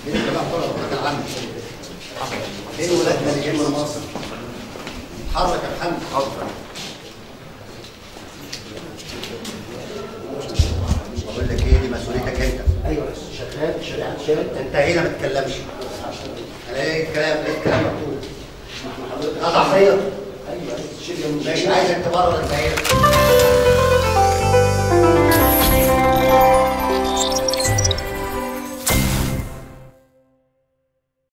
فين الجماعه بتوع الحركه العامه فين ولادنا اللي جايين من مصر حرك يا محمد حاضر بقول لك ايه دي مسؤوليتك انت ايوه بس شغال شغال شغال انت هنا ما تتكلمش انا ايه الكلام ايه الكلام مكتوب قطع فيا ايوه شيل مش عايز انت بره ولا انت هنا